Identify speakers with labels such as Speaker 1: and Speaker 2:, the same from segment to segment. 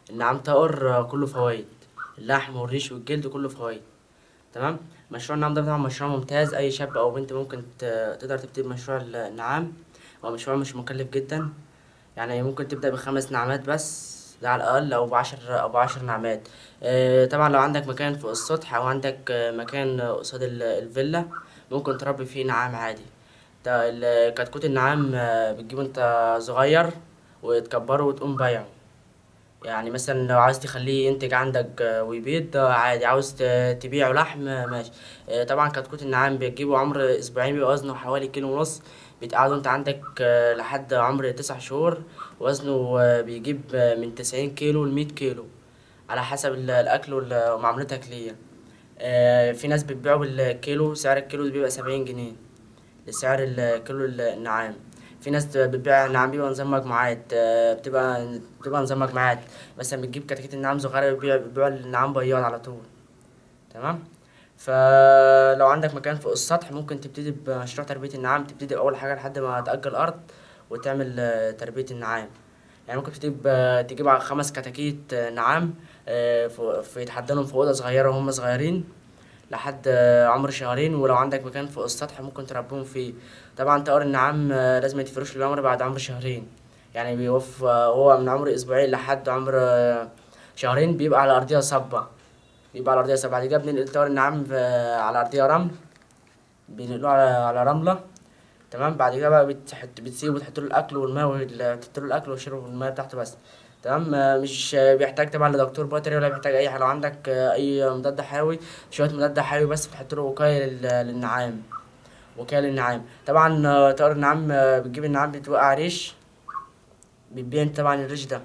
Speaker 1: النعام طائر كله فوائد اللحم والريش والجلد كله فوائد تمام مشروع النعام ده طبعا مشروع ممتاز اي شاب او بنت ممكن ت- تقدر تبتدي بمشروع النعام هو مشروع مش مكلف جدا يعني ممكن تبدأ بخمس نعمات بس ده على الأقل أو بعشر أو بعشر نعمات آه، طبعا لو عندك مكان فوق السطح أو عندك آه، مكان قصاد ال- الفيلا ممكن تربي فيه نعام عادي ده ال- كتكوت النعام آه، بتجيبه انت صغير وتكبره وتقوم بايعه يعني مثلا لو عاوز تخليه ينتج عندك آه، ويبيض ده عادي عاوز ت- تبيعه لحم آه، ماشي آه، طبعا كتكوت النعام بتجيبه عمر اسبوعين بيبقى وزنه حوالي كيلو ونص بيتقعدوا انت عندك آه، لحد عمر تسع شهور وزنه آه، بيجيب آه، من تسعين كيلو لمية كيلو على حسب ال- الاكل وال- ومعاملتك ليه آه، في ناس بتبيعه بالكيلو سعر الكيلو بيبقى سبعين جنيه لسعر الكيلو النعام في ناس بتبيع نعام بيبقى نظام مجموعات آه، بتبقى بتبقى نظام مجموعات مثلا بتجيب كتاكيت النعام صغيرة بتبيع بتبيع النعام بياض على طول تمام فلو عندك مكان فوق السطح ممكن تبتدي بمشروع تربية النعام تبتدي أول حاجة لحد ما تأجر أرض وتعمل آه، تربية النعام يعني ممكن تجيب آه، تجيب على خمس كتاكيت آه، نعام آه، في في- تحضنهم في أوضة صغيرة وهم صغيرين لحد آه، عمر شهرين ولو عندك مكان فوق السطح ممكن تربيهم فيه طبعا طائر النعام آه، لازم يتفرش للعمر بعد عمر شهرين يعني بيوف آه، هو من عمر أسبوعين لحد عمر آه، شهرين بيبقى على أرضية صبة بيبقى على أرضية صبة بعد كده بننقل طائر النعام في- على أرضية رمل بننقله على على رملة تمام بعد كده بقى بتحط بتسيبه وتحط له الأكل والماء وال- تحط له الأكل والشرب والماء بتاعته بس تمام آه، مش آه، بيحتاج طبعا لدكتور بيطري ولا بيحتاج أي حاجة لو عندك آه، أي مضاد حيوي شوية مضاد حيوي بس بتحط له وقاية لل- للنعام وقاية للنعام طبعا آه، طائر النعام آه، بتجيب النعام بتوقع ريش بتبيع انت طبعا الريش ده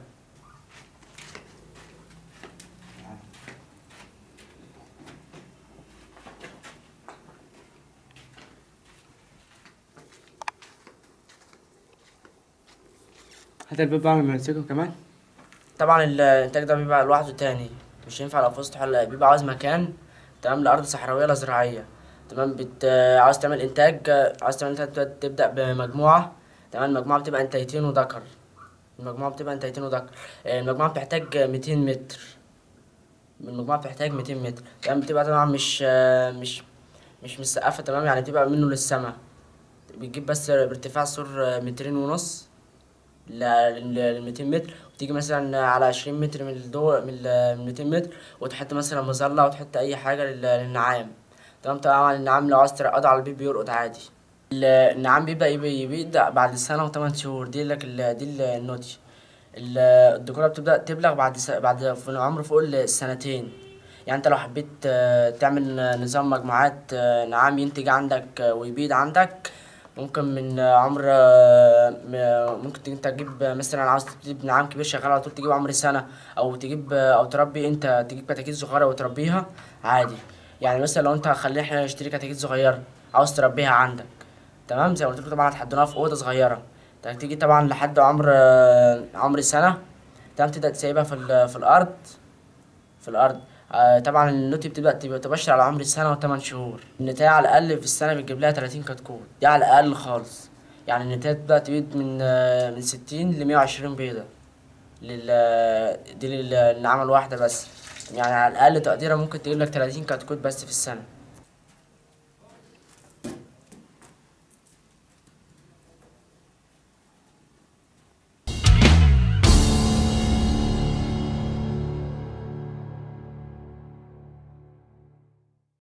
Speaker 1: هات البيض بقى لما نمسكه كمان طبعا الانتاج ده بيبقى لوحده تاني مش ينفع لو فزت حل بيبقى عاوز مكان تمام لأرض صحراوية لا زراعية تمام بت... عاوز تعمل إنتاج عاوز تعمل إنتاج تبدأ بمجموعة تمام المجموعة بتبقى إنتايتين وذكر المجموعة بتبقى إنتايتين وذكر آه، المجموعة بتحتاج ميتين متر المجموعة بتحتاج ميتين متر تمام بتبقى طبعا مش آه، مش مش مسقفة تمام يعني بتبقى منه للسما بتجيب بس بارتفاع سور آه، مترين ونص ل 200 متر وتيجي مثلا على 20 متر من الدو من ال 200 متر وتحط مثلا مظلة وتحط أي حاجة لل- للنعام تمام طبعا النعام لو عاوز ترقده على البيت بيرقد عادي ال- النعام بيبدأ يبي- يبيض بعد سنة وثمان شهور دي لك ال- دي ال- النوتي ال- الذكورة بتبدأ تبلغ بعد س... بعد في العمر فوق السنتين يعني انت لو حبيت آه، تعمل نظام مجموعات آه، نعام ينتج عندك آه، ويبيض عندك ممكن من آه، عمر آه، م- ممكن انت تجيب آه، مثلا عاوز تجيب نعام كبير شغال على طول تجيب عمر سنة او تجيب آه، او تربي انت تجيب كتاكيت صغيرة وتربيها عادي يعني مثلا لو انت خلينا احنا نشتري كتاكيت صغيرة عاوز تربيها عندك تمام زي ما قلت لكم طبعا هتحضنوها في اوضه صغيره طيب تيجي طبعا لحد عمر آه، عمر سنه تمام تبدا تسيبها في ال- في الارض في الارض آه، طبعا النوتي بتبدا تبقى تبشر على عمر سنه وثمان شهور النتاية على الاقل في السنه بتجيب لها 30 كتكوت دي على الاقل خالص يعني النتاية بتبدا تبيض من آه، من 60 ل 120 بيضه لل دي للنعامه الواحده بس يعني على الاقل تقديرها ممكن تجيب لك 30 كتكوت بس في السنه